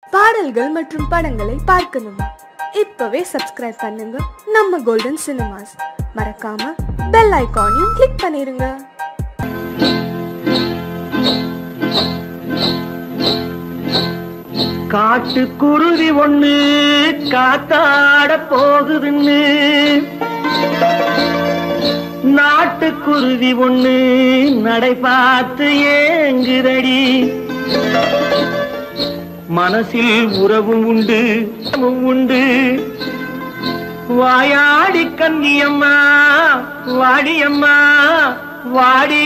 பாடல்கள் மற்றும் படங்களை பார்க்கணுமா இப்பவே சப்ஸ்கிரைப் பண்ணுங்க நம்ம கோல்டன் சினிமாஸ் மறக்காம பெல் ஐகானையும் கிளிக் பண்ணிருங்க காட்டு குருவி ஒண்ணு காத்தாட போகுதுன்னு நாட்டு குருவி ஒண்ணு நடை பார்த்து ஏங்குதடி மனசில் உறவும் உண்டு உறவும் உண்டு வாயாடி கன்னியம்மா வாடியம்மா வாடி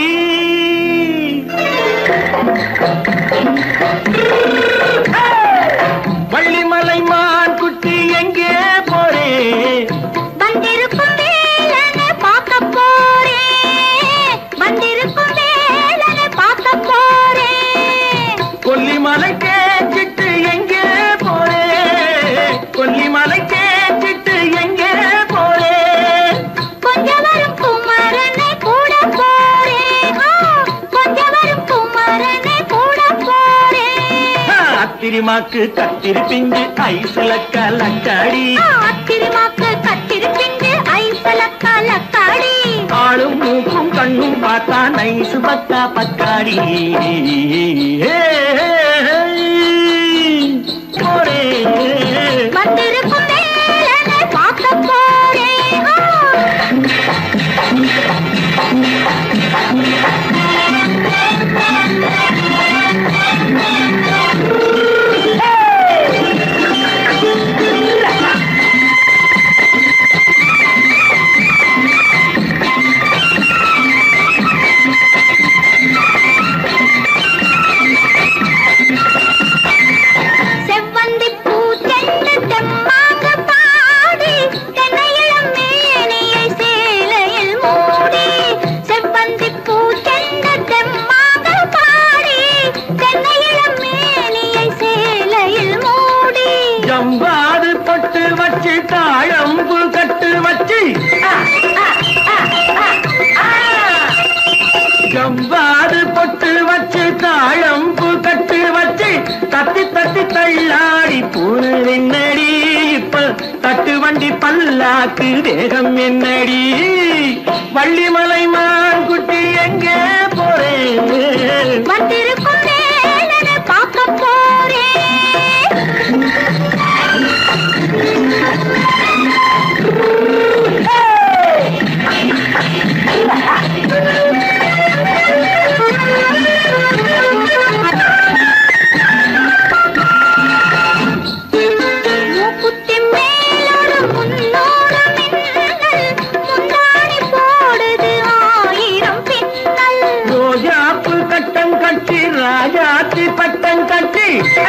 வள்ளிமலை மான் குட்டி எங்கே போறே வந்திருக்கும் வேலனை பார்க்க போறேன் வந்திருக்கும் வேலனை பார்க்க போறேன் கொல்லிமலை கேச்சிட்டு எங்கே போறே கொல்லிமலை கேச்சிட்டு எங்கே போறே கொஞ்சம் வரும் குமரனை கூட போறேன் ஆ, கொஞ்சம் வரும் குமரனை கூட போறேன் அத்திரிமாக்கு கத்திரி பிஞ்சு ஐசுல கலக்காடி ஆ, அத்திருமாக்கு கத்திருப்பிண்டு ஐசல கலக்காடி ஆளும் மூக்கும் கண்ணும் பார்த்தா நைசு பக்கா பக்காடி போறே வந்திருக்கும் வேலனை பார்க்க போறேன் ஆ. செவ்வந்தி பூச்செண்டு தெம்மாக பாடி தென்னையிளம் மேனியை சேலையில் மூடி செவ்வந்தி பூச்செண்டு தெம்மாக பாடி தென்னையிளம் மேனியை சேலையில் மூடி ஜம்பாது பொட்டு வச்சு தாழம்பு கட்டு வச்சு ஜம்பாது பொட்டு வச்சு தாழம்பு கட்டு வச்சு தத்தி தத்தி தள்ளாடி பூனு என்னடி இப்ப தட்டு வண்டி பல்லாக்கு வேகம் என்னடி வள்ளிமலை மான் குட்டி எங்கே போறேன் வந்திருக்கும் வேலனை பார்க்க போறேன் மூக்குத்தி மேலோடு முன்னோடு மின்னல் முந்தாணி போடுது ஆயிரம் பின்னல் ரோஜாப்பு கட்டம் கட்டி ராஜாத்தி பட்டம் கட்டி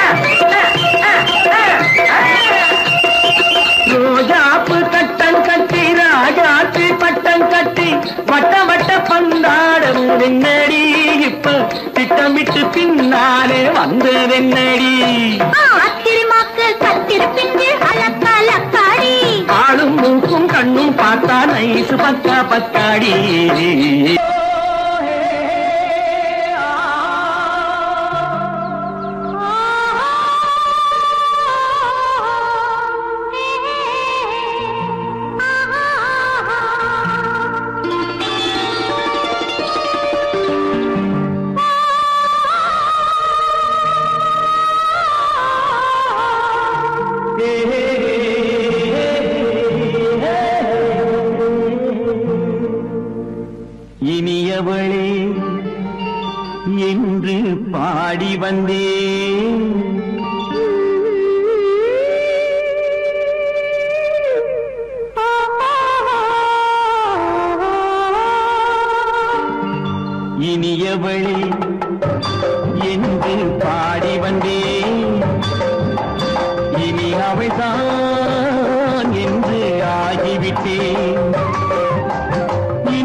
ரோஜாப்பு கட்டம் கட்டி ராஜாத்தி பட்டம் கட்டி வட்ட வட்ட பந்தாடம் வெண்ணடி இப்ப திட்டமிட்டு பின்னாலே வந்ததென்னடி ஆத்திரமாக்கு கத்திருப்பின்று அலக்கலக்காடி ஆளும் மூக்கும் கண்ணும் பார்த்தா நைசு பக்கா பக்காடி இனியவளே என்று பாடி வந்தேன் இனியவளே என்று பாடி வந்தேன் இனி அவள்தான் என்று ஆகிவிட்டேன்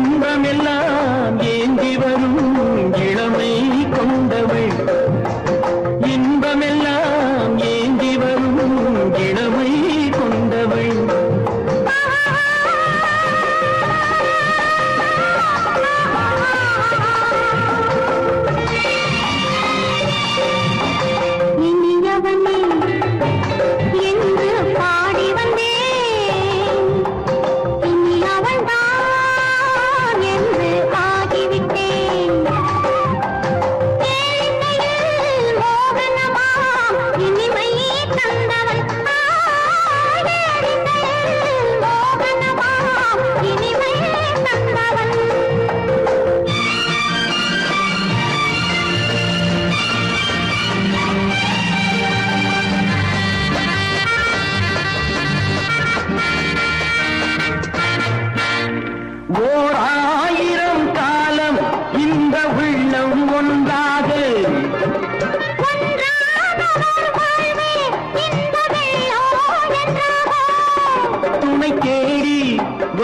இன்பமெல்லாம் ஏந்தி வரும் இளமை கொண்டவள்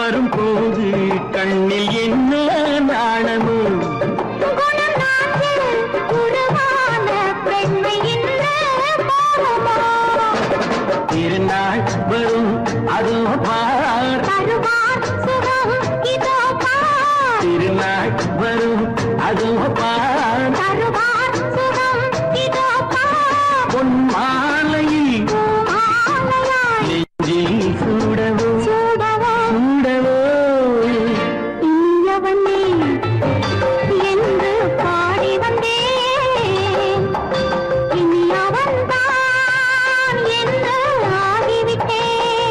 வரும்போது கண்ணில் என்ன நாணமோ குணம் நான்கு உருவான பெண்மை இன்று போகுமோ திருநாள் வரும் அதோ பார் தருவார் சுகம் இதோ பார் திருநாள் வரும் அதோ பார் தருவார் சுகம் இதோ பார் பொன் மாலையில் பூமாலையாய் நெஞ்சில் சூடவோ சூடவோ சூடவோ இனியவனே என்று பாடி வந்தேன் இனி அவன்தான் என்று ஆகிவிட்டேன்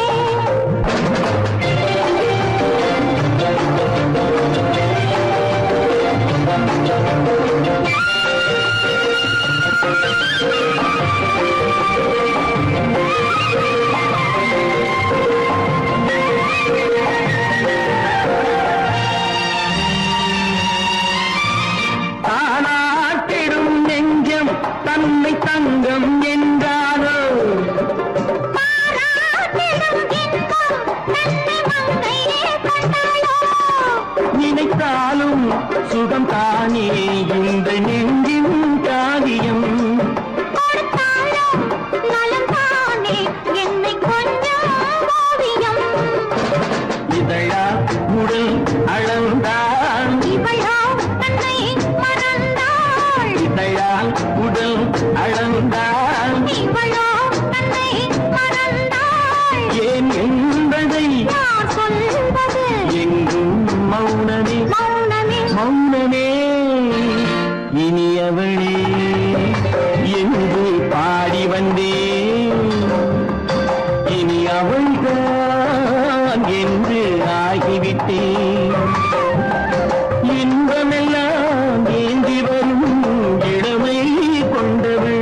தானாட்டிடும் நெஞ்சம் தன்னை தங்கம் என்றாரோ பாராட்டிடும் இன்பம் நன்மை மங்கையே கண்டாயோ நினைத்தாலும் சுகம் தானே இந்த நெஞ்சின் காரியம் கொடுத்தாலும் நலம் தானே என்னை கொஞ்சம் ஓவியம் இதழா உடல் அளந்தான் இவளோ தன்னை மறந்தாள் இதழால் உடல் அளந்தான் இவளோ தன்னை மறந்தாள் ஏன் என்பதை நான் சொல்வது எங்கும் மௌனமே மௌனமே மௌனமே இனியவளே என்று பாடி வந்தேன் இனி அவள்தான் என்று ஆகிவிட்டேன் இன்பமெல்லாம் ஏந்தி வரும் இளமை கொண்டவள்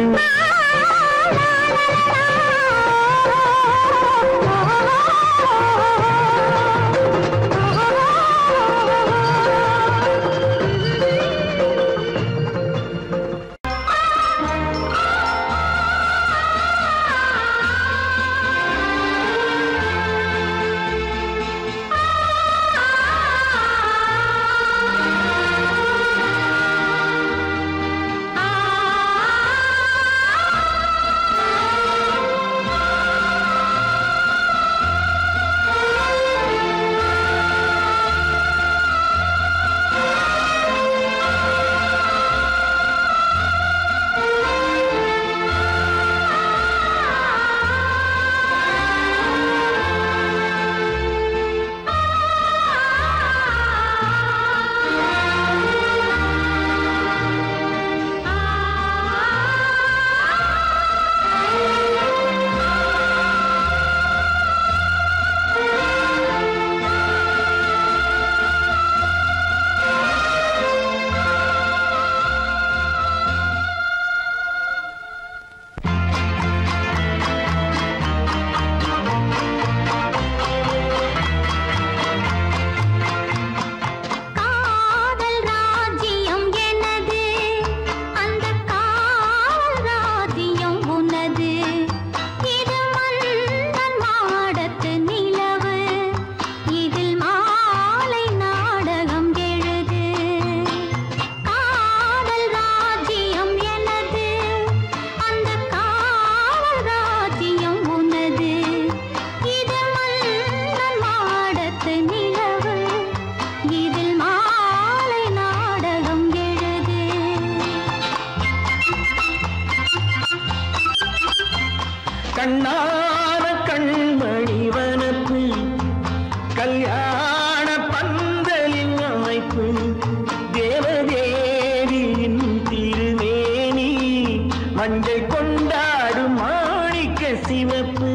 காதல் ராஜ்யம் எனது அந்த காவல் ராஜ்யம் உனது இது மன்னன் மாடத்து நிலவு இதில் மாலை நாடகம் எழுது காதல் ராஜ்யம் எனது அந்த காவல் ராஜ்யம் உனது இது மன்னன் மாடத்து நிலவு இதில் மாலை நாடகம் எழுது கண்ணான கண்மணி வனப்பு கல்யாண பந்தலின் அமைப்பு தேவதேவியின் திருமேனி மஞ்சள் கொண்டாடும் மாணிக்க சிவப்பு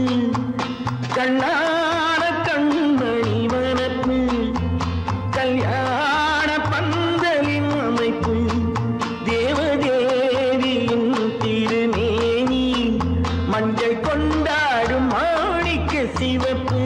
கண்ணான கண்மணி வனப்பு கல்யாண பந்தலின் அமைப்பு தேவதேவியின் திருமேனி மஞ்சள் கொண்டாடும் மாணிக்க சிவப்பு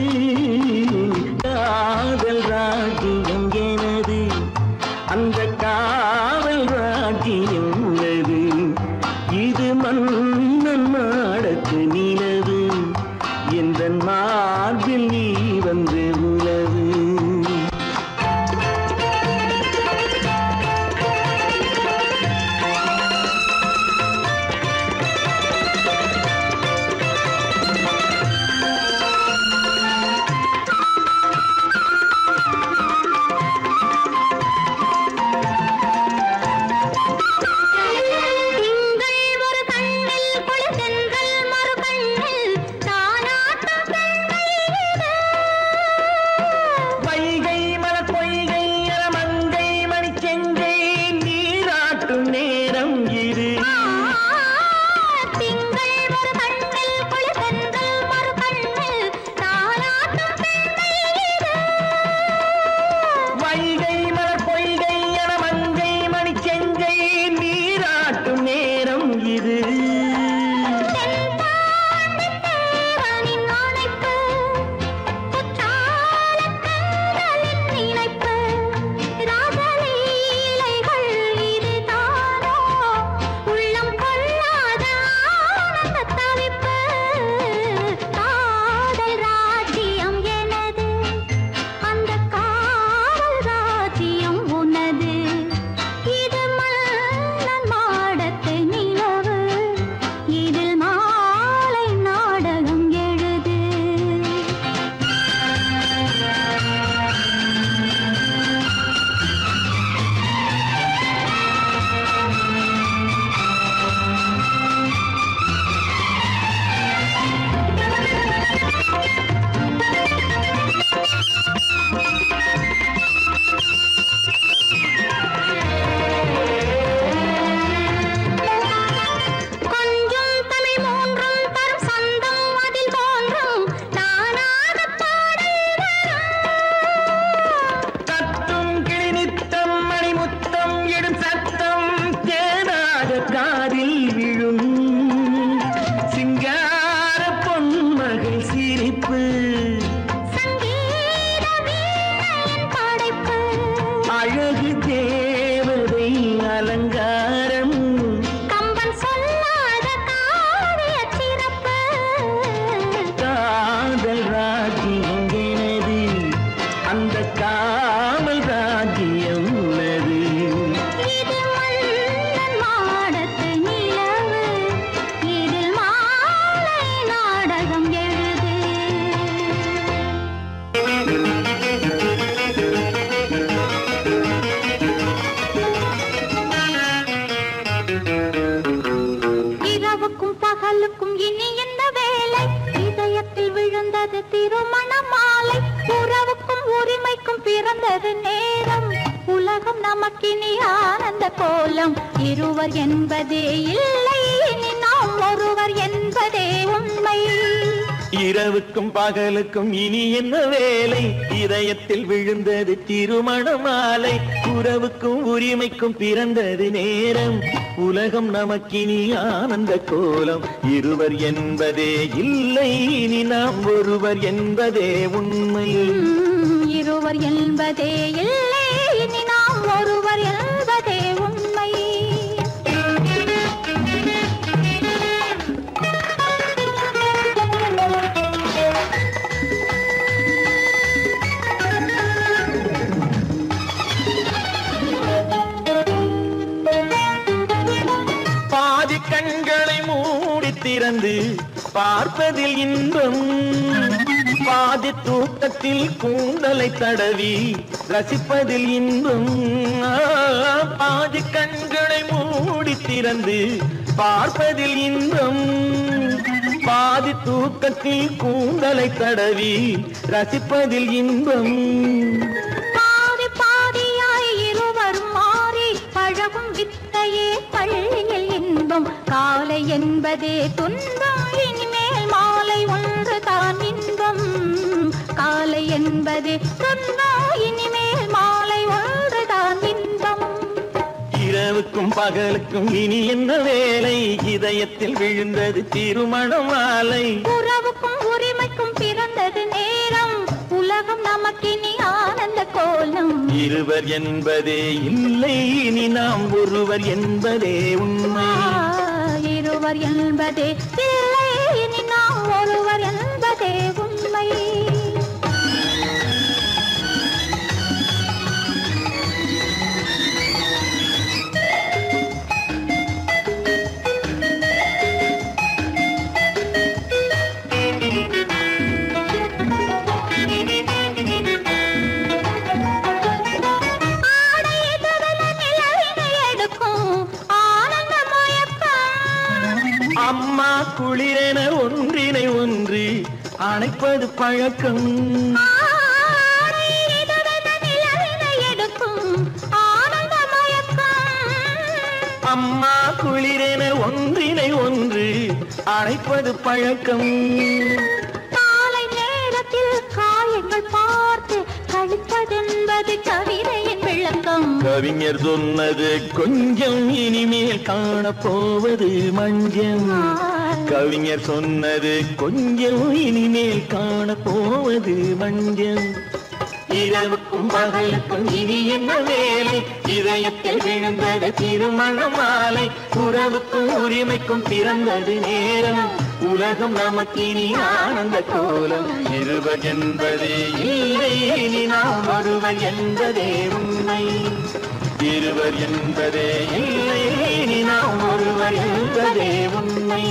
காதல் ராஜ்யம் எனது அந்த காவல் ராஜ்யம் உள்ளது இது மன்னன் மாடத்து நிலவு எந்த மார்பில் நீ வந்து உலவு விழுந்தது திருமண மாலை உறவுக்கும் உரிமைக்கும் பிறந்தது நேரம் உலகம் நமக்கினி ஆனந்த கோலம் இருவர் என்பதே இல்லை இனி நாம் ஒருவர் என்பதே உண்மை இரவுக்கும் பகலுக்கும் இனி என்ன வேலை இதயத்தில் விழுந்தது திருமண மாலை உறவுக்கும் உரிமைக்கும் பிறந்தது நேரம் உலகம் நமக்கினி ஆனந்த கோலம் இருவர் என்பதே இல்லை இனி நாம் ஒருவர் என்பதே உண்மை உம், இருவர் என்பதே இல்லை இனி நாம் ஒருவர் என்பதே உண்மை பாதி கண்களை மூடி திறந்து பார்ப்பதில் இன்பம் பாதி தூக்கத்தில் கூந்தலை தடவி ரசிப்பதில் இன்பம் ஆ, பாதி கண்களை மூடி திறந்து பார்ப்பதில் இன்பம் பாதி தூக்கத்தில் கூந்தலை தடவி ரசிப்பதில் இன்பம் பாதி பாதியாய் இருவரும் மாறி பழகும் வித்தையே பள்ளியில் இன்பம் காலை என்பதே துன்பம் இனிமேல் மாலை ஒன்று தான் இன்பம் காலை என்பதே துன்பம் இனிமேல் மாலை ஒன்று தான் இன்பம் இரவுக்கும் பகலுக்கும் இனி என்ன வேலை இதயத்தில் விழுந்தது திருமண மாலை உறவுக்கும் உரிமைக்கும் பிறந்தது நேரம் உலகம் நமக்கினி ஆனந்த கோலம் இருவர் என்பதே இல்லை இனி நாம் ஒருவர் என்பதே உண்மை ஆ, இருவர் என்பதே இல்லை இனி நாம் ஒருவர் என்பதே உண்மை ஆடை எதிரில நிலவினை எடுக்கும் ஆனந்த மயக்கம் அம்மா குளிரென ஒன்றினை ஒன்று அணைப்பது பழக்கம் ஆடை எதிரில நிலவினை எடுக்கும் ஆனந்த மயக்கம் அம்மா குளிரென ஒன்றினை ஒன்று அணைப்பது பழக்கம் காலை நேரத்தில் காயங்கள் பார்த்து கழிப்பதென்பது கவிதையின் விளக்கம் கவிஞர் சொன்னது கொஞ்சம் இனிமேல் காணப்போவது மஞ்சம் கவிஞர் சொன்னது கொஞ்சம் இனிமேல் காணப்போவது மஞ்சம் இரவுக்கும் பகலுக்கும் இனி என்ன வேலை இதயத்தில் விழுந்தது திருமண மாலை உறவுக்கும் உரிமைக்கும் பிறந்தது நேரம் உலகம் நமக்கினி ஆனந்த கோலம் இருவர் என்பதே இல்லை இனி நாம் ஒருவர் என்பதே உண்மை இருவர் என்பதே இல்லை இனி நாம் ஒருவர் என்பதே உண்மை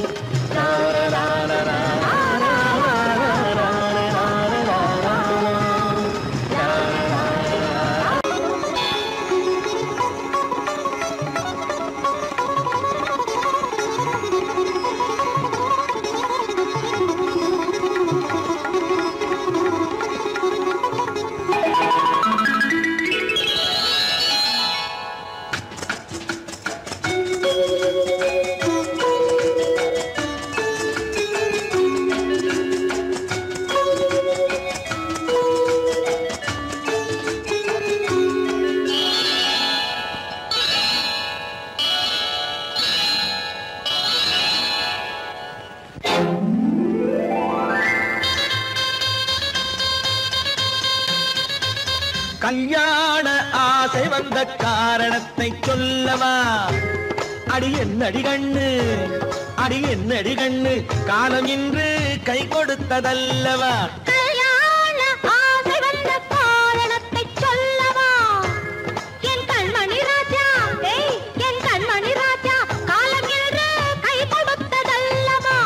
கல்யாண ஆசை வந்த காரணத்தை சொல்லவா அடி என்னடி கண்ணு அடி என்னடி கண்ணு காலம் இன்று கை கொடுத்ததல்லவா கல்யாண ஆசை வந்த காரணத்தை சொல்லவா என் கண்மணி ராஜா ஏய் என் கண்மணி ராஜா காலம் என்று கை கொடுத்ததல்லவா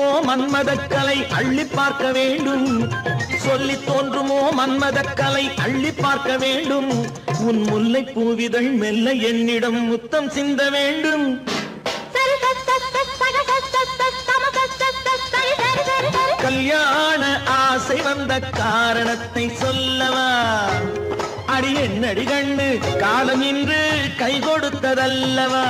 மன்மதக்கலை அள்ளி பார்க்க வேண்டும் சொல்லி தோன்றுமோ மன்மதக்கலை அள்ளி பார்க்க வேண்டும் உன் முல்லை பூவிதழ் மெல்ல என்னிடம் முத்தம் சிந்த வேண்டும் சரி சரி சரி சரி சரி சரி சரி சரி சரி சரி சரி சரி கல்யாண ஆசை வந்த காரணத்தை சொல்லவா அடி என்னடி கண்ணு காலம் இன்று கை கொடுத்ததல்லவா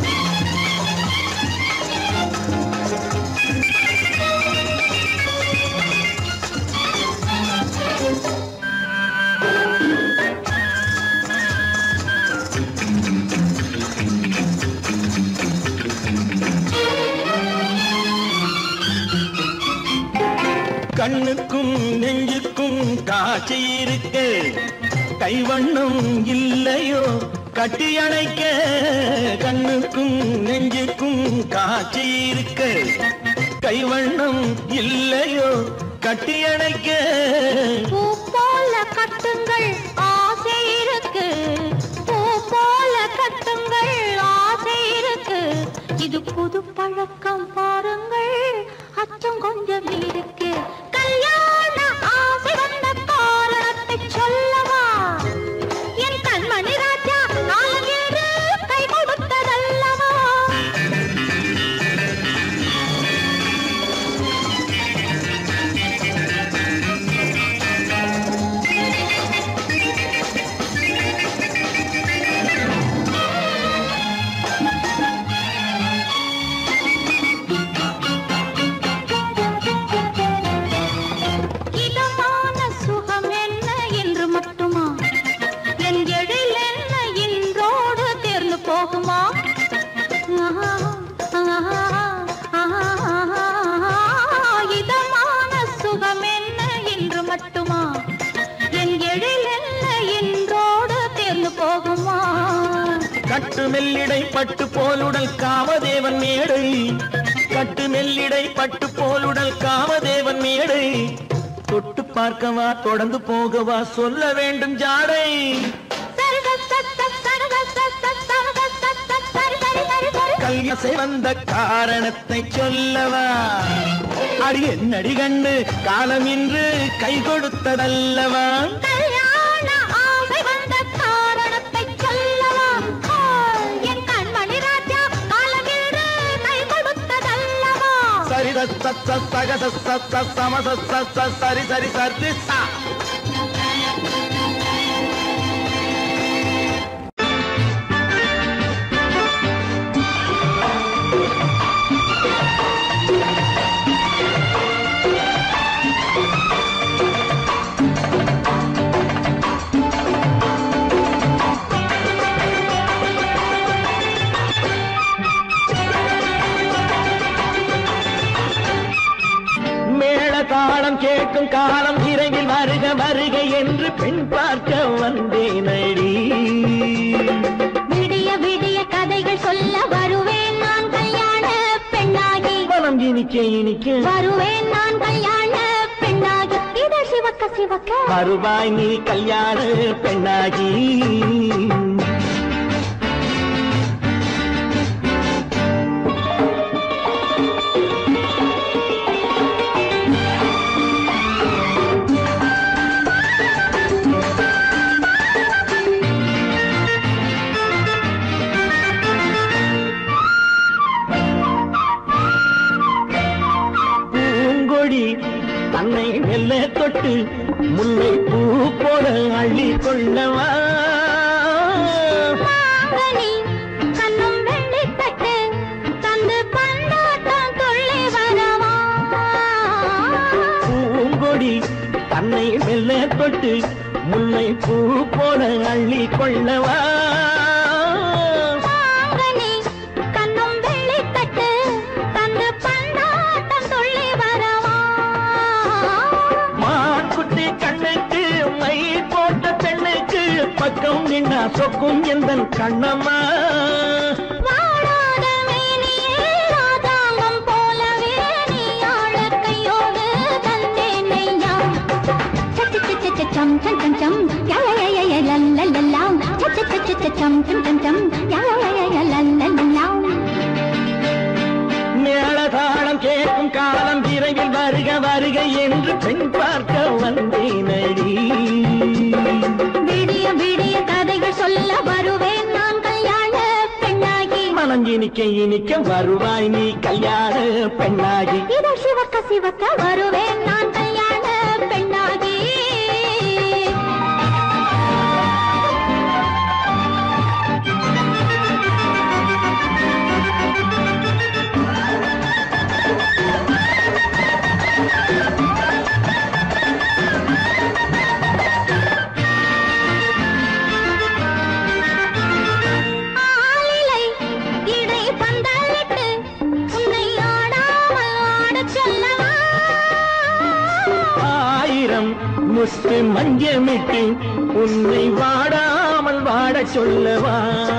கண்ணுக்கும் நெஞ்சுக்கும் காட்சி இருக்க கைவண்ணம் இல்லையோ கட்டி அணைக்க கண்ணுக்கும் நெஞ்சுக்கும் காட்சி இருக்க கைவண்ணம் இல்லையோ கட்டி அணைக்க பூ போல கட்டுங்கள் ஆசை இருக்கு பூ போல கட்டுங்கள் ஆசை இருக்கு இது புது பழக்கம் பாருங்கள் அச்சம் கொஞ்சம் இருக்கு கல்யாண ஆசை வந்த காரணத்தை சொல்லவா என் கண்மணி ராஜா காலம் என்று கை கொடுத்ததல்லவா இதமான சுகம் என்ன என்று மட்டுமா என் எழில் என்ன இன்றோடு தேர்ந்து போகுமா ஆஹா, ஆஹா, ஆஹா, இதமான சுகம் என்ன என்று மட்டுமா என் எழில் என்ன இன்றோடு தேர்ந்து போகுமா கட்டு மெல்லிடை பட்டு போலுடல் காமதேவன் மேடை கட்டு மெல்லிடை பட்டு போலுடல் காமதேவன் மேடை தொட்டு பார்க்கவா தொடர்ந்து போகவா சொல்ல வேண்டும் ஜாடை சரி சரி சரி சரி சரி சரி சரி சரி சரி சரி சரி சரி சரி கல்யாசை வந்த காரணத்தை சொல்லவா அடி என்னடி கண்டு காலம் இன்று கை கொடுத்ததல்லவா கல்யாண ஆசை வந்த காரணத்தை சொல்லவா ஆ, என் கண்மணி ராஜா காலமில்லை கை கொடுத்ததல்லவா சரி சத் சத் சத் சக சத் சத் சத் சம சத் சத் சத் சரி சரி சரி சா மேள தாளம் கேட்கும் காலம் இறங்கில் வருக வருக என்று பெண் பார்க்க வந்தேனடி விடிய விடிய கதைகள் சொல்ல வருவேன் நான் கல்யாண பெண்ணாகி மனம் இனிக்க இனிக்க வருவேன் நான் கல்யாண பெண்ணாகி இத சிவக்க சிவக்க வருவாய் நீ கல்யாண பெண்ணாகி பூங்கொடி தன்னை மெல்ல தொட்டு முல்லை பூ போல அள்ளி கொள்ளவா மாங்கனி கண்ணும் வெள்ளித்தட்டு தந்து பந்தாட்டம் துள்ளி வரவா பூங்கொடி தன்னை மெல்ல தொட்டு முல்லை பூ போல அள்ளி கொள்ளவா மாங்கனி கண்ணும் வெள்ளித்தட்டு தந்து பந்தாட்டம் துள்ளி வரவா மான்குட்டி கண்ணுக்கு மை போட்ட பெண்ணுக்கு பக்கம் நின்னா சொக்கும் எந்த கண்ணம்மா வாழாத மேனியே ராஜாங்கம் போலவே நீ ஆழ கையோடு தந்தேன் ஐயா சச்ச சச்ச சச்சம் சம் சம் சம் யா யா யா யா லல்லல்லா சச்ச சச்ச சச்சம் சம் சம் சம் யா யா யா யா லல்லல்லா மேளதாளம் கேட்கும் காலம் வருக என்று பெண் பார்க்க வந்தேனடி விடிய விடிய கதைகள் சொல்ல வருவேன் நான் கல்யாண பெண்ணாகி மனம் இனிக்க இனிக்க வருவாய் நீ கல்யாண பெண்ணாகி இதழ் சிவக்க சிவக்க வருவேன் நான் கல்யாண பெண்ணாகி ஆளிலை இடை பந்தலிட்டு உன்னை ஆடாமல் ஆடச் சொல்லவா ஆயிரம் முஸ்து மஞ்சமிட்டு உன்னை வாடாமல் வாடச் சொல்லவா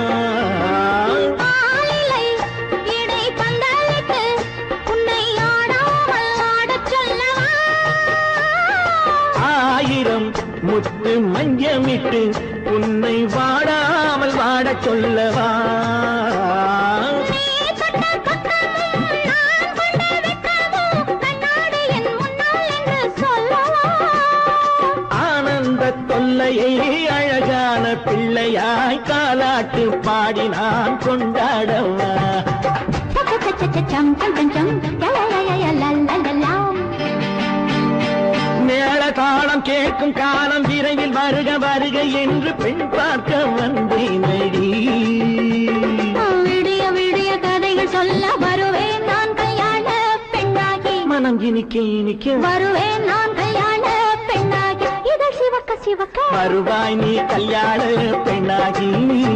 ஆளிலை இடை பந்தலிட்டு உன்னை ஆடாமல் ஆடச் சொல்லவா ஆயிரம் முத்து மஞ்சமிட்டு உன்னை வாடாமல் வாடச் சொல்லவா நீ தொட்ட பக்கமும் நான் கொண்ட வெட்கமும் கண்ணாடி என் முன்னால் என்று சொல்லவா ஆனந்த தொல்லையை அழகான பிள்ளையாய் காலாட்டு பாடி நான் கொண்டாடவா சம் சம் சம் சம் லலலலலலலலலாம். மேள தாளம் கேட்கும் காலம் விரைவில் வருக வருக என்று பெண் பார்க்க வந்தேனடி விடிய விடிய கதைகள் சொல்ல வருவேன் நான் கல்யாண பெண்ணாகி மனம் இனிக்க இனிக்க வருவேன் நான் கல்யாண பெண்ணாகி இதழ் சிவக்க சிவக்க வருவாய் நீ கல்யாண பெண்ணாகி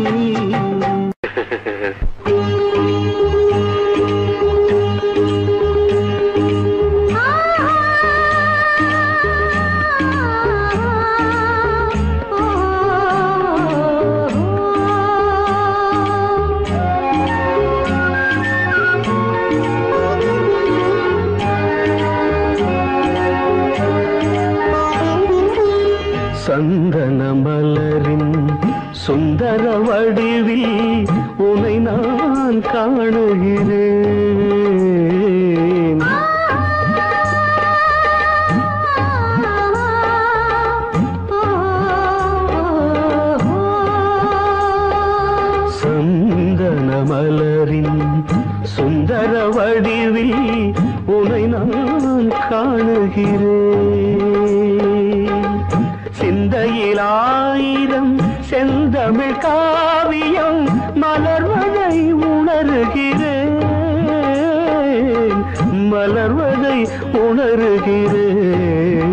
சந்தன மலரின் சுந்தர வடிவில் உனை நான் காணுகிறேன் சந்தன மலரின் சுந்தர வடிவில் உனை நான் காணுகிறேன் சிந்தையில் ஆயிரம் செந்தமிழ் காவியம் மலர்வதை உணர்கிறேன் மலர்வதை உணர்கிறேன்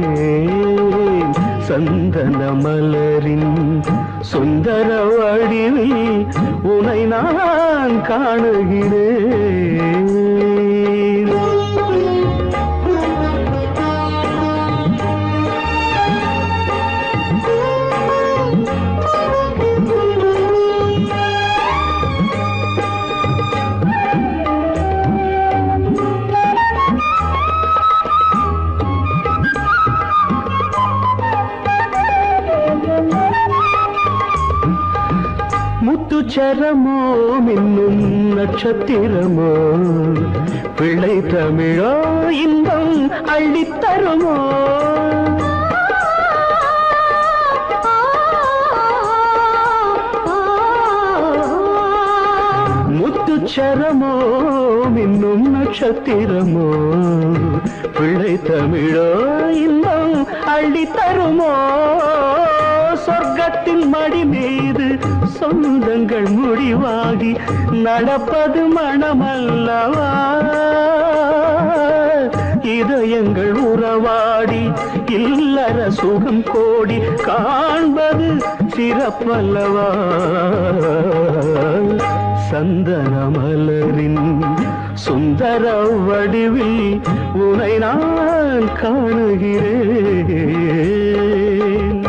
சந்தன மலரின் சுந்தர வடிவில் உனை நான் காணுகிறேன் முத்துச்சரமோ மின்னும் நட்சத்திரமோ பிள்ளை தமிழோ இன்பம் அள்ளித்தருமோ முத்துச்சரமோ மின்னும் நட்சத்திரமோ பிள்ளை தமிழோ இன்பம் அள்ளித்தருமோ சொர்க்கத்தின் மடி மீது சொந்தங்கள் முடிவாகி நடப்பது மனமல்லவா இதயங்கள் உறவாடி இல்லற சுகம் கோடி காண்பது சிறப்பல்லவா சந்தன மலரின் சுந்தர வடிவில் உனை நான் காணுகிறேன்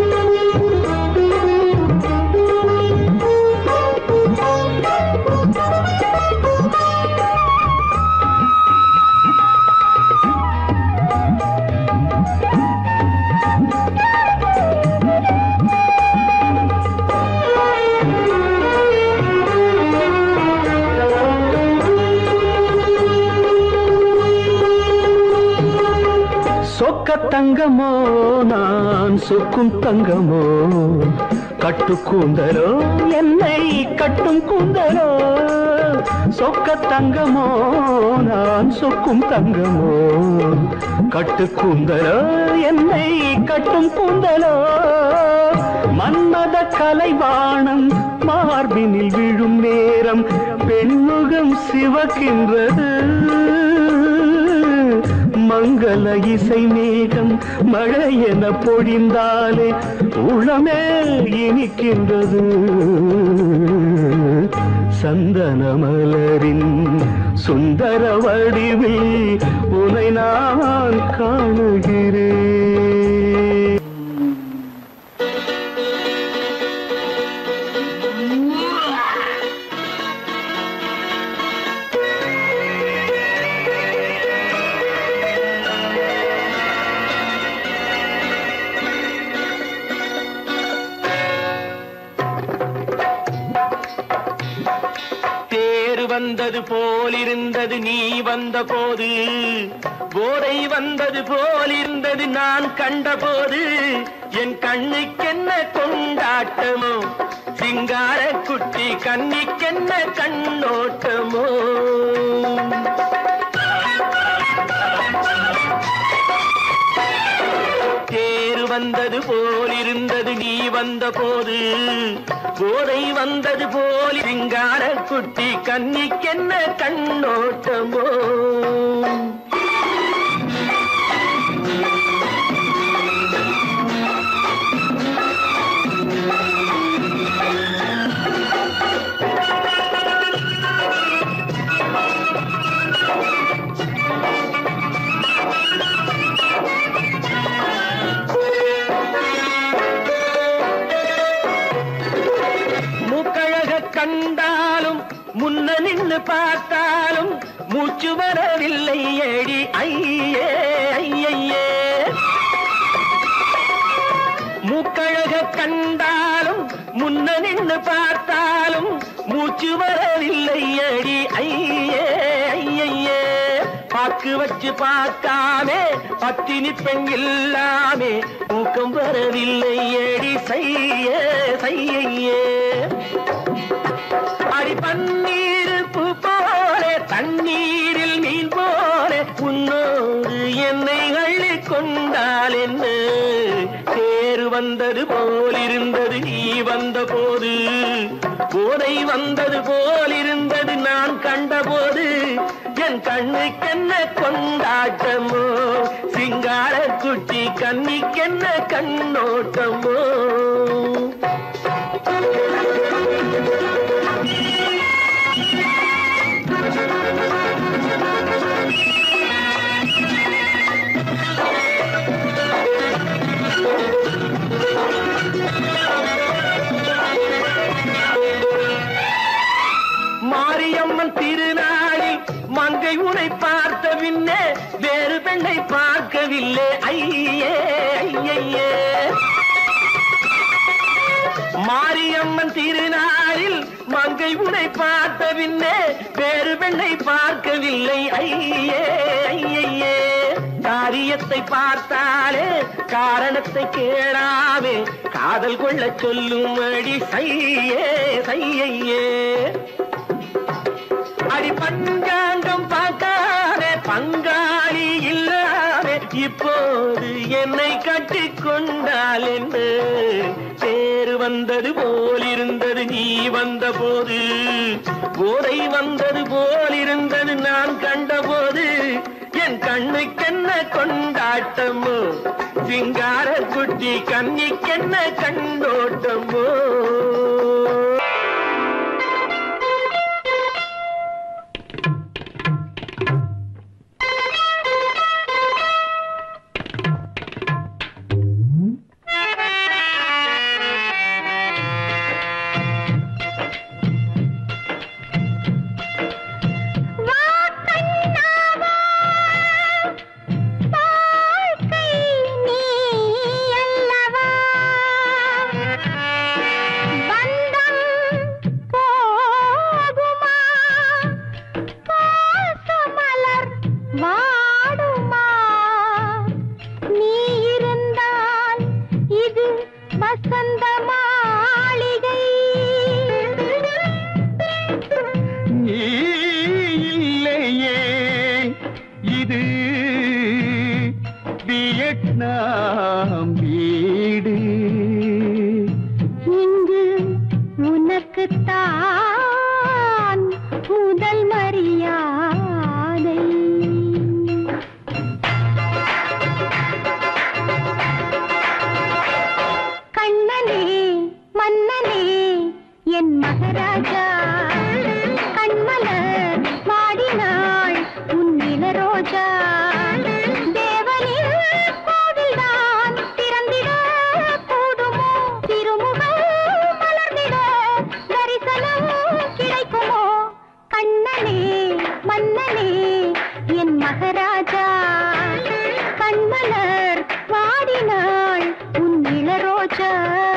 Thank you. சொக்க தங்கமோ நான் சொக்கும் தங்கமோ கட்டு கூந்தலோ என்னை கட்டும் கூந்தலோ சொக்க தங்கமோ நான் சொக்கும் தங்கமோ கட்டு கூந்தலோ என்னை கட்டும் கூந்தலோ மன்மத கலைவாணம் மார்பினில் விழும் நேரம் பெண்முகம் சிவக்கின்றது மங்கள இசை மேகம் மழை என பொழிந்தாலே உளமே இனிக்கின்றது சந்தன மலரின் சுந்தர வடிவில் உனை நான் காணுகிறேன் தேர் வந்தது போலிருந்தது நீ வந்த போது போதை வந்தது போலிருந்தது நான் கண்டபோது என் கண்ணுக்கென்ன கொண்டாட்டமோ சிங்கார குட்டி கண்ணிக்கென்ன கண்ணோட்டமோ தேர் வந்தது போலிருந்தது நீ வந்த போது போதை வந்தது போல் சிங்கார குட்டி கன்னிக்கென்ன கண்ணோட்டமோ மூக்கழக கண்டாலும் முன்ன நின்னு பார்த்தாலும் மூச்சு வரவில்லை ஏடி ஐயே ஐயையே மூக்கழக கண்டாலும் முன்ன நின்னு பார்த்தாலும் மூச்சு வரவில்லை அடி ஐயே ஐயையே பாக்கு வச்சு பார்க்காமே பத்தினி பெண் இல்லாமே தூக்கம் வரவில்லை அடி செய்ய செய்யையே அடி பன்னீர் பூ போல தண்ணீரில் மீன் போல உன்னோடு என்னை அள்ளி கொண்டால் என்ன தேர் வந்தது போலிருந்தது நீ வந்த போது போதை வந்தது போலிருந்தது நான் கண்டபோது என் கண்ணுக்கென்ன கொண்டாட்டமோ சிங்கார குட்டி கண்ணிக்கென்ன கண்ணோட்டமோ மாரியம்மன் திருநாளில் மங்கை உனை பார்த்த பின்னே வேறு பெண்ணை பார்க்கவில்லை ஐயே ஐயையே மாரியம்மன் திருநாளில் மங்கை உனை பார்த்த பின்னே வேறு பெண்ணை பார்க்கவில்லை ஐயே ஐயையே காரியத்தை பார்த்தாலே காரணத்தை கேளாமே காதல் கொள்ள சொல்லும் அடி சையே சையையே அடி பஞ்சாங்கம் பார்க்காதே பங்காளி இல்லாதே இப்போது என்னை கட்டி கொண்டால் என்று தேர் வந்தது போலிருந்தது நீ வந்த போது போதை வந்தது போலிருந்தது நான் கண்டபோது என் கண்ணுக்கென்ன கொண்டாட்டமோ சிங்கார குட்டி கண்ணிக்கென்ன கண்ணோட்டமோ வா கண்ணாவா வாழ்க்கை நீ அல்லவா நாம் வீடு இங்கு உனக்குத்தான் முதல் மரியாதை கண்ணனே மன்னனே என் மகராஜா கண்மலர் வாடினாள் உன் இளரோஜா தேவனின் கோவில்தான் திறந்திட கூடுமோ திருமுகம் மலர்ந்திட தரிசனம் கிடைக்குமோ கண்ணனே மன்னனே என் மகராஜா கண்மலர் வாடினாள் உன் இளரோஜா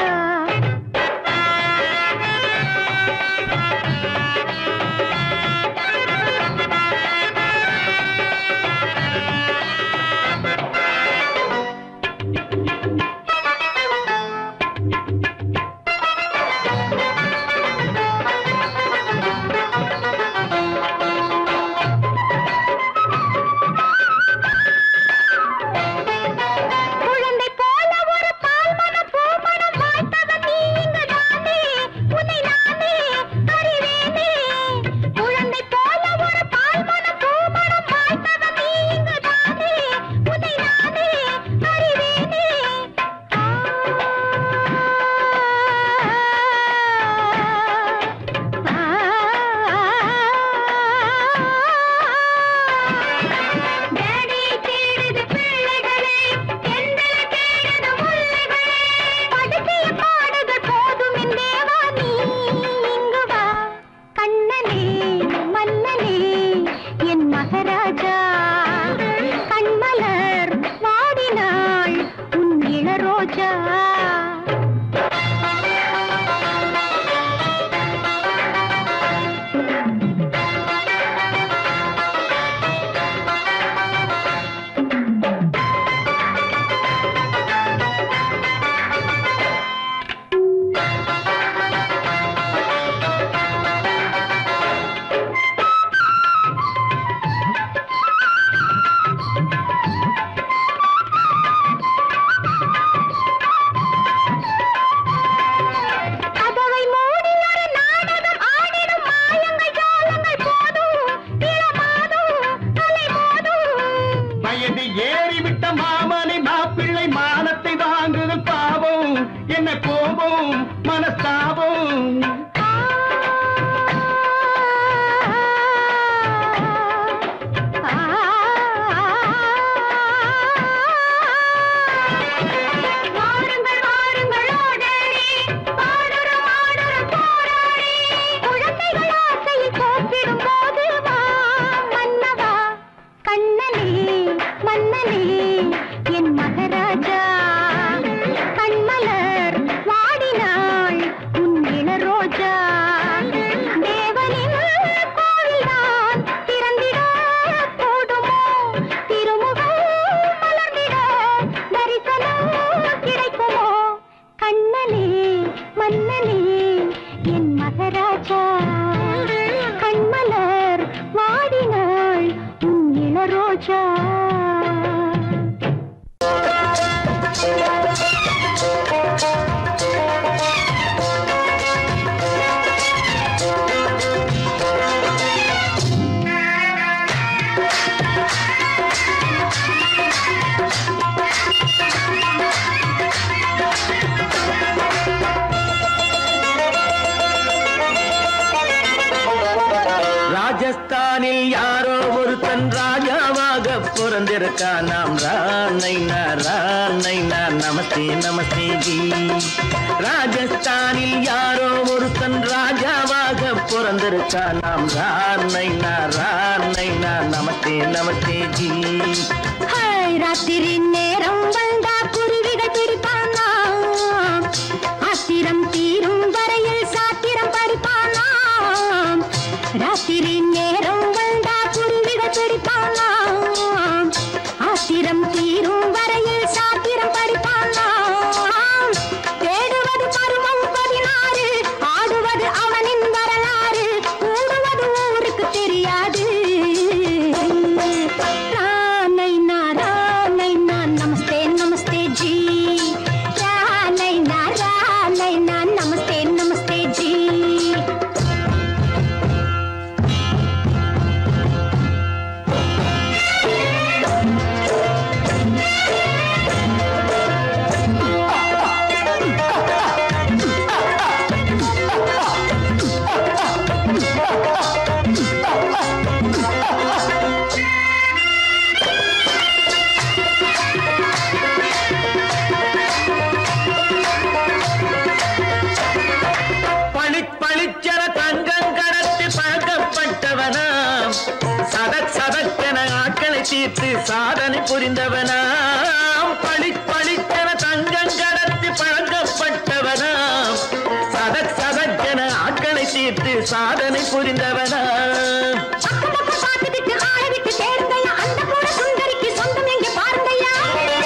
குழந்தை போல ஒரு பால்மணம் பூமணம் வாய்த்தவன் நீ இங்குதானே உன்னை நானே அறிவேனே குழந்தை போல ஒரு பால்மணம் பூமணம் வாய்த்தவன் நீ இங்குதானே உன்னை நானே அறிவேனே டேடி தேடுது பிள்ளைகளே எந்தல தேடுது முல்லைகளே படுத்திய பாடுகள் போதும் என் தேவா நீ இங்கு வா கண்ணனே மன்னனே என் மகராஜா கண்மலர் வாடினாள் உன் இளரோஜா கதவை மூடி ஒரு நாடகம் ஆடிடும் மாயங்கள் ஜாலங்கள் போதும் இளமாதும் அலை மோதும் வயது ஏறிவிட்ட மாமனை மாப்பிள்ளை மானத்தை வாங்குதல் பாவம் என்ன கோபம் மனஸ்தாபம் வாருங்கள் வாருங்கள் ஓடடி பாடுறோம் ஆடுறோம் போராடி குழந்தைகள் ஆசையில் போக்கிடும் போது வா மன்னவா கண்ணனே மன்னனே என் மகராஜா கண்மலர் வாடினாள் உன் இளரோஜா தேவனின் கோவில்தான் திறந்திட கூடுமோ திருமுகம் மலர்ந்திட தரிசனம் கிடைக்குமோ கண்ணனே மன்னனே என் மகராஜா கண்மலர் வாடினாள் உன் இளரோஜா ராஜஸ்தானில் யாரோ ஒருத்தன் ராஜாவாக பிறந்திருக்கான் நாம் ராணைனா ராணைனா நமஸ்தே நமஸ்தே ஜி ராஜஸ்தானில் யாரோ ஒருத்தன் ராஜாவாக பிறந்திருக்கான் நாம் ராணைனா ராணைனா நமஸ்தே நமஸ்தே ஜி ஹாய், ராத்திரி நேரம் வந்தா குருவிகள் பிடிப்பானா ஆத்திரம் தீரும் வரையில் சாத்திரம் படிப்பானா ராத்திரி நேரம் வந்தா குருவிகள் பிடிப்பானா ஆத்திரம் தீரும் வரையில் சாத்திரம் படிப்பானா தேடுவது பருவம் பதினாறு ஆடுவது அவனின் வரலாறு கூடுவது ஊருக்கு தெரியாது ரானை நாரானை நான் நமஸ்தே நமஸ்தே சதக் சதக்கென ஆட்களை தீர்த்து சாதனை புரிந்தவனாம் பளி பளிக்கென தங்கம் கடத்தி பழக்கப்பட்டவனாம் சதக் சதக்கென ஆட்களை தீர்த்து சாதனை புரிந்தவனாம் பக்கம் பக்கம் பார்த்துட்டு ஆளை விட்டு சேருங்கய்யா அந்த கூட சுந்தரிக்கு சொந்தம் எங்க பாருங்கய்யா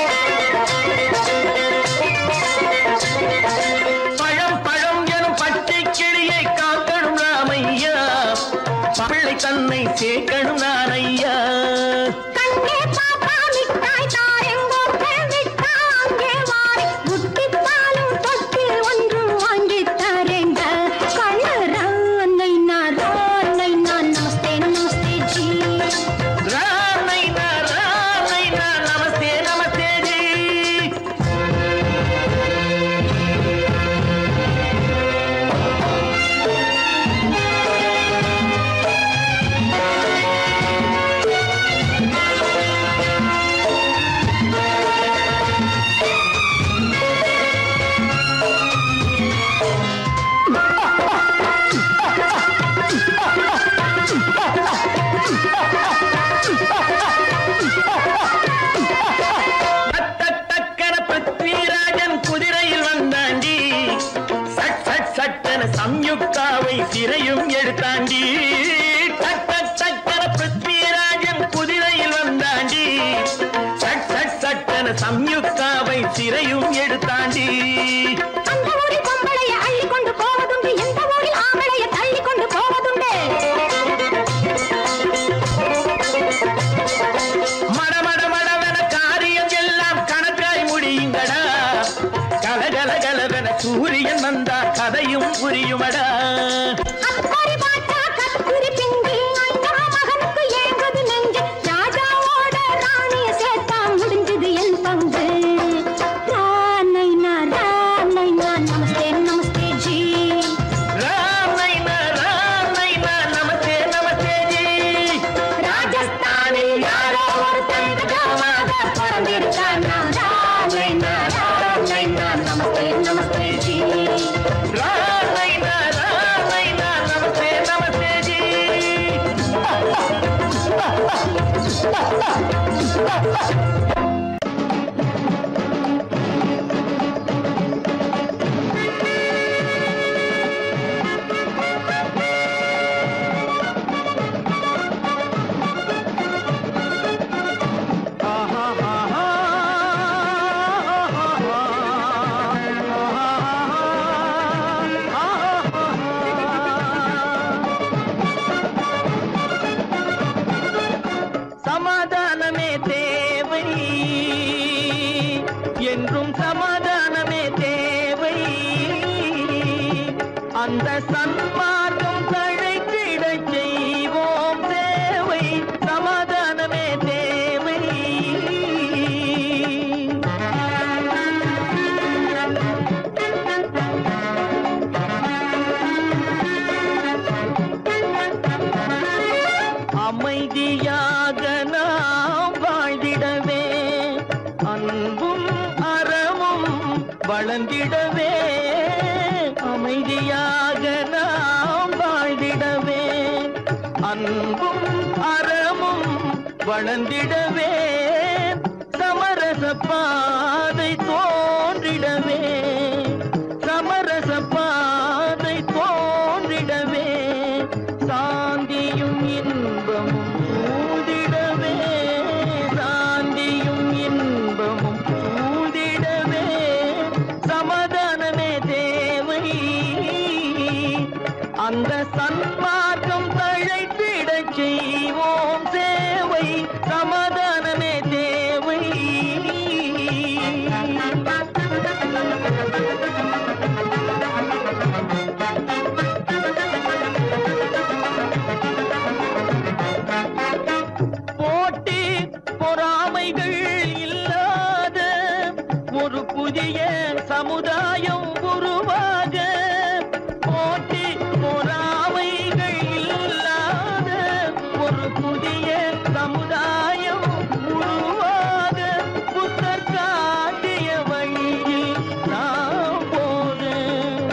பழம் பழம் எனும் பச்சை கிளியை காக்கணும் ராமையா பிள்ளை தன்னை சேர்க்கணும் நான் ஐயா கண்ணே பாப்பா மிட்டாய் தாரெங்கோ விட்டா அங்கே வாரி புட்டி பாலும் தொட்டு ஒன்று வாங்கி தரேங்க கண்ணு ரானை நான் ரானை நான் நமஸ்தே நமஸ்தே ஜி ராமைனா ராமைனா நமஸ்தே நமஸ்தே ஜி டக் டக்கன பிருத்விராஜன் குதிரையில் வந்தாண்டி சட் சட் சட்டன சம்யுக்தாவை சிறையும் எடுத்தாண்டி டக் டக் டக்கன பிருத்விராஜன் குதிரையில் வந்தாண்டி சட் சட் சட்டன சம்யுக்தாவை சிறையும் எடுத்தாண்டி அந்த ஊரில் பொம்பளைய அள்ளி கொண்டு போவதுண்டு எந்த ஊரில் ஆம்பளைய தள்ளி கொண்டு போவதுண்டு மட மட மடவென காரியம் எல்லாம் கணக்காய் முடியுங்கடா கலகல கலவென சூரியன் வந்தா கதையும் புரியுமடா அக்கறை பார்த்தா கத்திரி பிஞ்சு அண்ணா மகனுக்கு ஏங்குது நெஞ்சு ராஜாவோட ராணிய சேர்த்தா முடிஞ்சது என் பங்கு ரானைனா ரானைனா நமஸ்தே நமஸ்தே ஜி ராமைனா ராமைனா நமஸ்தே நமஸ்தே ஜி ராஜஸ்தானில் யாரோ ஒருத்தன் ராஜாவாக பிறந்திருக்கானா ரானைனா ரானைனா நமஸ்தே நமஸ்தே ஜி ராமைனா ராமைனா நமஸ்தே நமஸ்தே ஜி சமாதானமே தேவை என்றும் சமாதானமே தேவை அந்த சன்மார்க்கம் தழைத்திட செய்வோம் தேவை சமாதானமே தேவை அமைதியாக நாம் வாழ்ந்திடவே அன்பும் அறமும் வளர்ந்திடவே அமைதியாக நாம் வாழ்ந்திடவே அன்பும் அறமும் வளர்ந்திடவே சமரச பாதை தோன்றிடவே சமரச பாதை தோன்றிடவே சாந்தியும் இன்பமும் சூழ்ந்திடவே சாந்தியும் இன்பமும் சூழ்ந்திடவே சமாதானமே தேவை அந்த சன்மார்க்கம் தழைத்திடச் செய்வோம் சேவை சமாதானமே தேவை போட்டி பொறாமைகள் இல்லாத ஒரு புதிய சமுதாயம் உருவாக போட்டி பொறாமைகள் இல்லாத ஒரு புதிய சமுதாயம் உருவாக புத்தர் காட்டிய வழியில் நாம்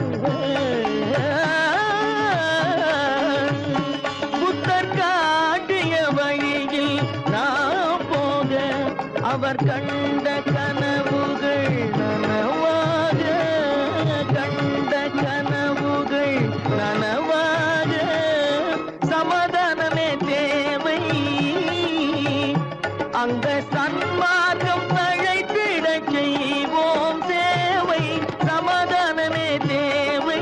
போக புத்தர் காட்டிய அவர் கண்ட கனவுகள் நனவாக கண்ட கனவுகள் நனவாக சமாதானமே தேவை அங்க சன்மார்க்கம் தழைத்திடச் செய்வோம் தேவை சமாதானமே தேவை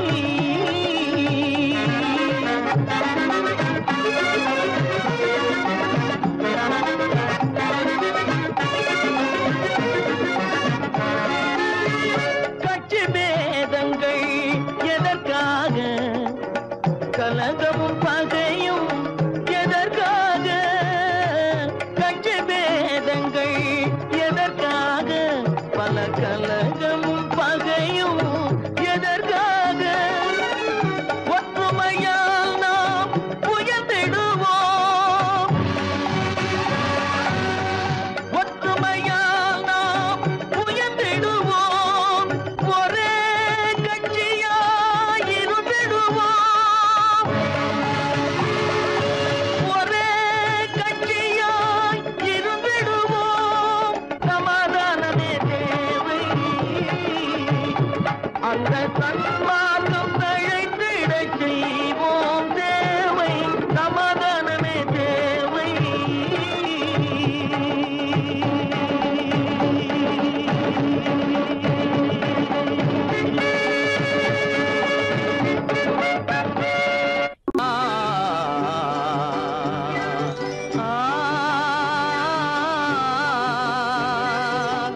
கட்சி பேதங்கள் எதற்காக கலகமும் பகையும் எதற்காக கட்சி பேதங்கள் எதற்காக பல கலகமும் பகையும் எதற்காக ஒற்றுமையால் நாம் உயர்ந்திடுவோம் ஒற்றுமையால் நாம் உயர்ந்திடுவோம் ஒரே கட்சியாய் இருந்திடுவோம் ஒரே கட்சியாய் இருந்திடுவோம் சமாதானமே தேவை அந்த சன்மார்க்கம் தழைத்திடச் செய்வோம் தேவை சமாதானமே தேவை ஆ ஆ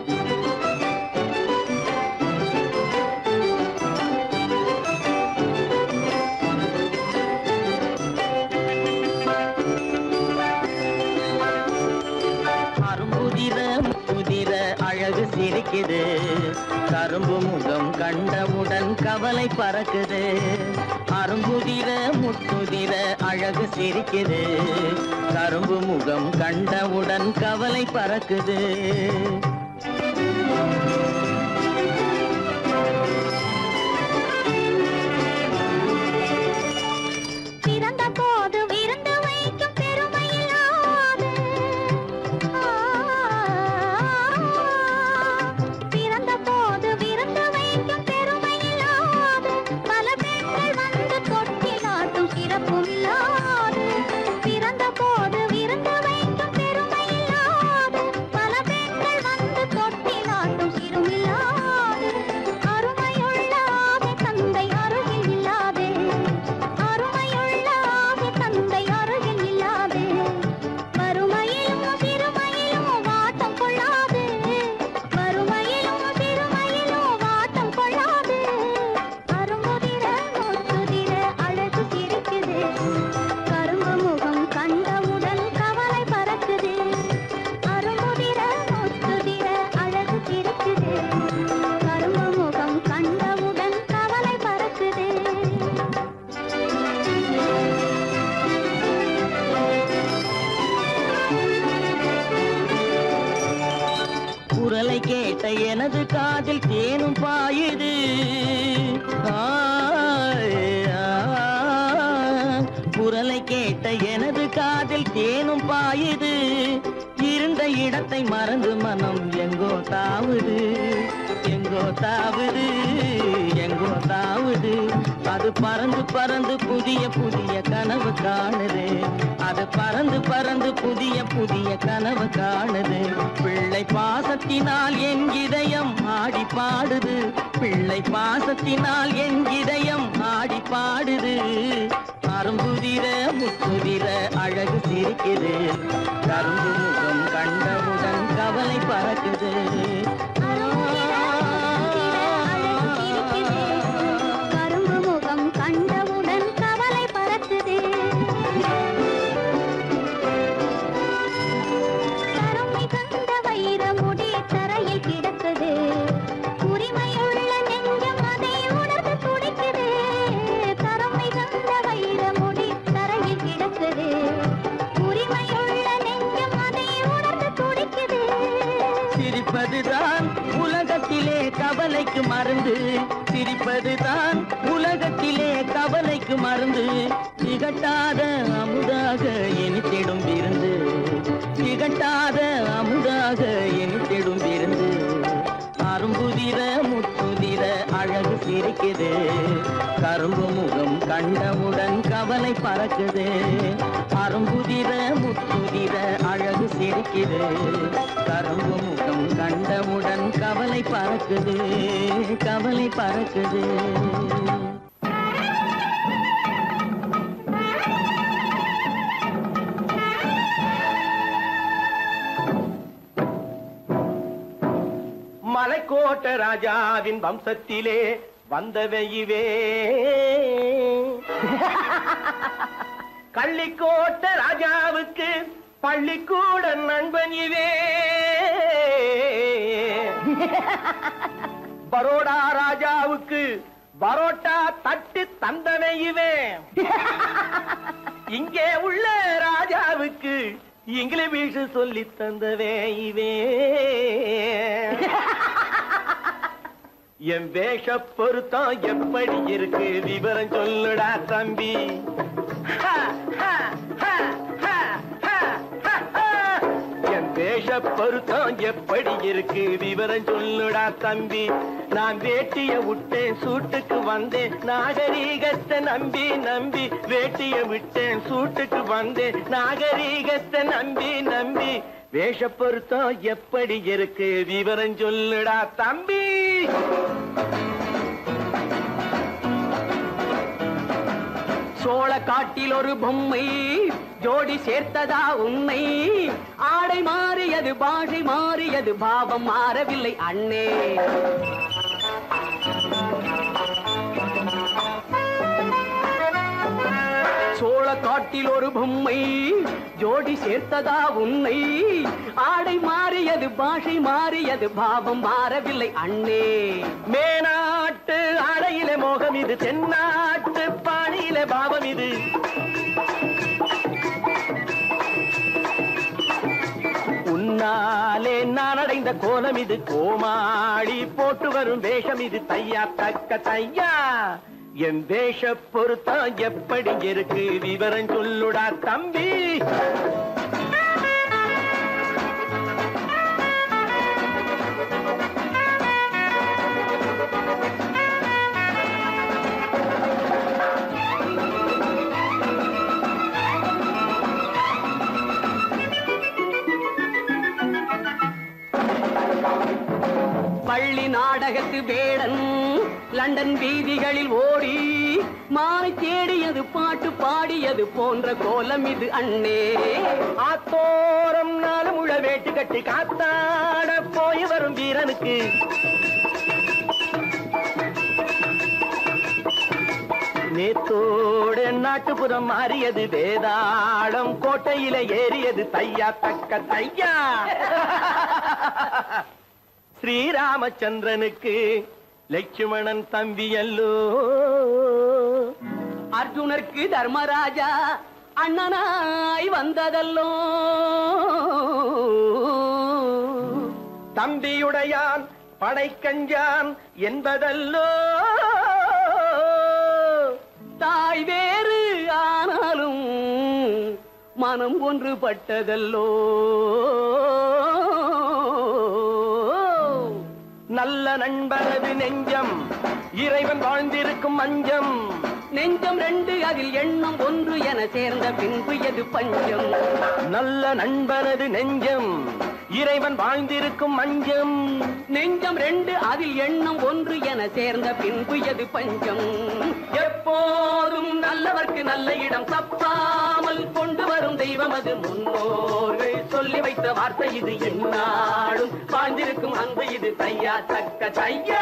அரும்புதிர முதிர அழகு சிரிக்குது கரும்பு முகம் கண்டவுடன் கவலை பறக்குது அரும்புதிர முத்துதிர அழகு சிரிக்குது கரும்பு முகம் கண்டவுடன் கவலை பறக்குது பிறந்த போது விருந்து வைக்கும் பெருமையில்லாது பிறந்த போது விருந்து வைக்கும் பெருமையில்லாது பல பெண்கள் வந்து தொட்டிலாட்டும் சிறப்பும் இல்லாது பிறந்த போது விருந்து வைக்கும் பெருமையில்லாது பல பெண்கள் வந்து தொட்டிலாட்டும் சிறுமில்லாது அருமையுள்ள ஆவி தந்தை அருகில் இல்லாதே அருமையுள்ள ஆவி தந்தை அருகில் இல்லாதே வறுமையிலும் சிறுமையிலும் வாட்டம் கொள்ளாது வறுமையிலும் சிறுமையிலும் வாட்டம் கொள்ளாது அரும்புதிர முத்துதிர அழகு சிரிக்குது கரும்பு முகம் கண்டவுடன் கவலை பறக்குது அரும்புதிர முத்துதிர அழகு சிரிக்குது கரும்பு முகம் கண்டவுடன் கவலை பறக்குது குரலை கேட்ட எனது காதில் தேனும் பாயுது ஆய், ஆ. குரலை கேட்ட எனது காதில் தேனும் பாயுது இருந்த இடத்தை மறந்து மனம் எங்கோ தாவுது எங்கோ தாவுது எங்கோ தாவுது அது பறந்து பறந்து புதிய புதிய கனவு காணுது அது பறந்து பறந்து புதிய புதிய கனவு காணுது பிள்ளை பாசத்தினால் என் இதயம் ஆடி பாடுது பிள்ளை பாசத்தினால் என் இதயம் ஆடி பாடுது அரும்புதிர முத்துதிர அழகு சிரிக்குது கரும்பு முகம் கண்டவுடன் கவலை பறக்குது கரும்பு முகம் கண்டவுடன் கவலை பறக்குது கருமை கண்ட வைர முடி தரையில் கிடக்குது உரிமையுள்ள நெஞ்சம் அதை உணர்ந்து துடிக்குது கருமை கண்ட வைர முடி தரையில் கிடக்குது உரிமையுள்ள நெஞ்சம் அதை உணர்ந்து துடிக்குது சிரிப்பதுதான் உலகத்திலே கவலைக்கு மருந்து சிரிப்பதுதான் உலகத்திலே கவலைக்கு மருந்து திகட்டாத அமுதாக இனித்திடும் விருந்து திகட்டாத அமுதாக இனி சிரிக்குது அரும்புதிர முத்துதிர அழகு சிரிக்குது கரும்பு முகம் கண்டவுடன் கவலை பறக்குது கவலை பறக்குது மலைக்கோட்ட ராஜாவின் வம்சத்திலே வந்தவையுவே கள்ளிக்கோட்ட ராஜாவுக்கு பள்ளிக்கூட நண்பன் இவே பரோடா ராஜாவுக்கு பரோட்டா தட்டு தந்தனை இவே இங்கே உள்ள ராஜாவுக்கு இங்கிலீஷ் சொல்லி தந்தவே இவே என் வேஷ பொருத்தம் எப்படி இருக்கு விவரம் சொல்லுடா தம்பி ஹா, ஹா, ஹா, ஹா, ஹா, ஹா, ஹா. என் வேஷ பொருத்தம் எப்படி இருக்கு விவரம் சொல்லுடா தம்பி நான் வேட்டிய விட்டேன் சூட்டுக்கு வந்தேன் நாகரீகத்தை நம்பி நம்பி வேட்டிய விட்டேன் சூட்டுக்கு வந்தேன் நாகரீகத்தை நம்பி நம்பி வேஷ பொருத்தம் எப்படி இருக்கு விவரம் சொல்லுடா தம்பி சோழ காட்டில் ஒரு பொம்மை ஜோடி சேர்த்ததா உண்மை ஆடை மாறியது பாஷை மாறியது பாவம் மாறவில்லை அண்ணே சோழ காட்டில் ஒரு பொம்மை ஜோடி சேர்த்ததா உன்னை ஆடை மாறியது பாஷை மாறியது பாவம் மாறவில்லை அண்ணே மேனாட்டு ஆடையில மோகம் இது தென்னாட்டு பாணியில பாவம் இது உன்னாலே நான் அடைந்த கோலம் இது கோமாளி போட்டு வரும் வேஷம் இது தையா தக்க தையா என் வேஷ பொருத்தம் எப்படி இருக்கு விவரம் சொல்லுடா தம்பி பள்ளி நாடகத்து வேடன் லண்டன் வீதிகளில் ஓடி மாலை தேடியது பாட்டு பாடியது போன்ற கோலம் இது அண்ணே ஆத்தோரம் நாலு முழ வேட்டு கட்டி காத்தாட போய் வரும் வீரனுக்கு நேத்தோடு நாட்டுப்புறம் மாறியது வேதாளம் கோட்டையில ஏறியது தையா தக்க தையா ஸ்ரீராமச்சந்திரனுக்கு லட்சுமணன் தம்பி அல்லோ அர்ஜுனருக்கு தர்மராஜா அண்ணனாய் வந்ததல்லோ தம்பியுடையான் படைக்கஞ்சான் என்பதல்லோ தாய் வேறு ஆனாலும் மனம் ஒன்றுபட்டதல்லோ நல்ல நண்பரது நெஞ்சம் இறைவன் வாழ்ந்திருக்கும் மஞ்சம் நெஞ்சம் ரெண்டு அதில் எண்ணம் ஒன்று என சேர்ந்த பின்பு எது பஞ்சம் நல்ல நண்பரது நெஞ்சம் இறைவன் வாழ்ந்திருக்கும் மஞ்சம் நெஞ்சம் ரெண்டு அதில் எண்ணம் ஒன்று என சேர்ந்த பின்பு எது பஞ்சம் எப்போதும் நல்லவர்க்கு நல்ல இடம் தப்பாமல் கொண்டு வரும் தெய்வம் அது முன்னோர்கள் சொல்லி வைத்த வார்த்தை இது என்னாலும் வாழ்ந்திருக்கும் அன்பு இது தையா தக்க தையா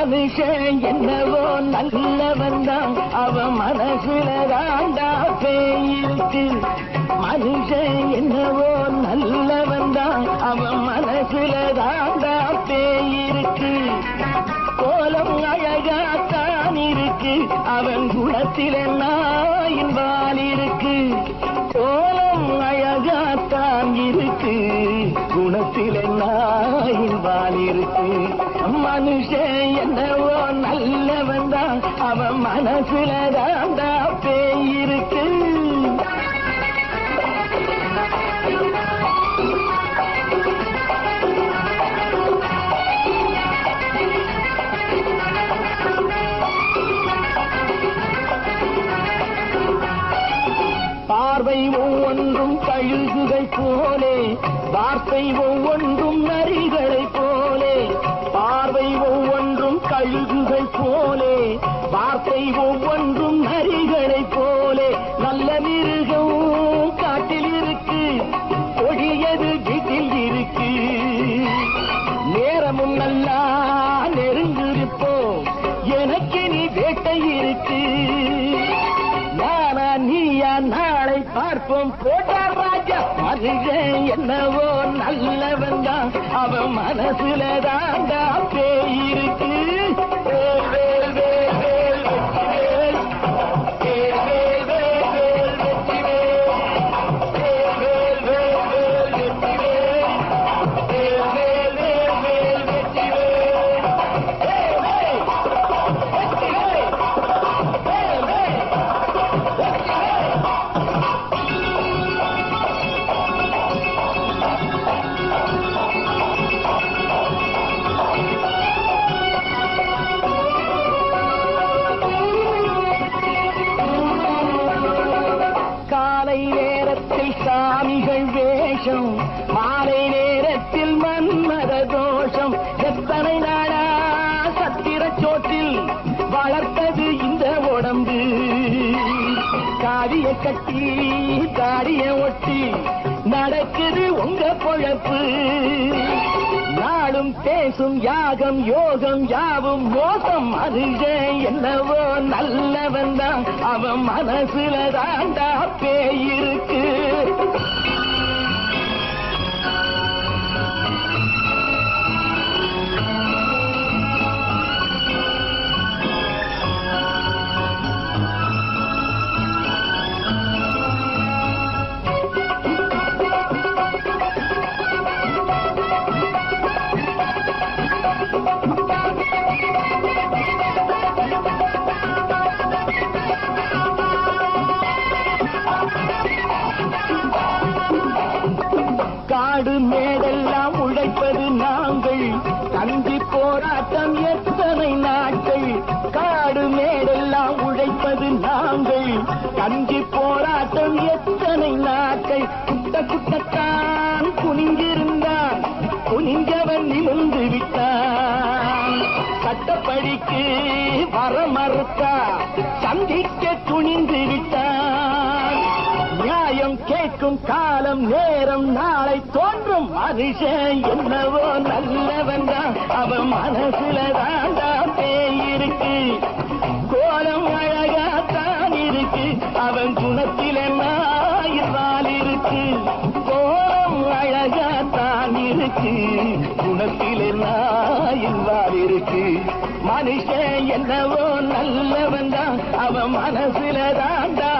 மனுஷன் என்னவோ நல்லவன் தான் அவன் மனசுல தாண்டா பேயிருக்கு மனுஷன் என்னவோ நல்லவன் தான் அவன் மனசுல தாண்டா பேயிருக்கு கோலம் அழகாத்தான் இருக்கு அவன் குணத்தில நாயின் வால் இருக்கு கோலம் அழகாத்தான் இருக்கு குணத்தில நாயின் வால் இருக்கு மனுஷன் என்னவோ நல்லவன் தான் அவன் மனசுல தாண்டா பேயிருக்கு பார்வை ஒவ்வொன்றும் கழுகுகள் போலே வார்த்தை ஒவ்வொன்றும் நரிகளை போலே பார்வை ஒவ்வொன்றும் கழுகுகள் போலே வார்த்தை ஒவ்வொன்றும் நரிகளை போலே நல்ல மிருகம் காட்டில் இருக்கு கொடியது வீட்டில் இருக்கு நேரமும் நல்லா நெருங்கிருப்போம் எனக்கு நீ வேட்டை இருக்கு நானா நீயா நாளை பார்ப்போம் போட்டார் ராஜா மனுஷன் என்னவோ நல்லவன் தான் அவன் மனசுல தாண்டா பேயிருக்கு வேல், வேல், வேல், வேல், வெற்றிவேல். வேல், வேல், வேல், வேல், வெற்றிவேல். வேல், வேல், வேல், வேல், வெற்றிவேல். வேல், வேல், வேல், வேல், வெற்றிவேல். வேல், வேல், வெற்றிவேல். வேல், வேல். காலை நேரத்தில் சாமிகள் வேஷம் மாலை நேரத்தில் மன்மத தோஷம் எத்தனை நாளா சத்திர சோற்றில் வளர்த்தது இந்த உடம்பு காவிய கட்டி தாடிய ஒட்டி நடக்குது உங்க பொழப்பு நாடும் பேசும் யாகம் யோகம் யாவும் மோசம் மனுஷன் என்னவோ நல்லவன் தான் அவன் மனசுல தாண்டா பேயிருக்கு காடு மேடெல்லாம் உழைப்பது நாங்கள் கஞ்சி போராட்டம் எத்தனை நாட்கள் காடு மேடெல்லாம் உழைப்பது நாங்கள் கஞ்சி போராட்டம் எத்தனை நாட்கள் குட்ட குட்டத்தான் குனிஞ்சிருந்தான் குனிஞ்சவன் நிமிர்ந்து விட்டான் சட்டப்படிக்கு வர மறுத்தா சந்திக்க துணிந்து விட்டான் நியாயம் கேட்கும் காலம் நேரம் நாளை தோன்றும் மனுஷன் என்னவோ நல்லவன் தான் அவன் மனசுல தாண்டா பேயிருக்கு கோலம் அழகாத்தான் இருக்கு அவன் குணத்தில நாயிரால் இருக்கு கோலம் அழகாத்தான் இருக்கு குணத்தில நாயிரால் இருக்கு மனுஷன் என்னவோ நல்லவன் தான் அவன் மனசுல தாண்டா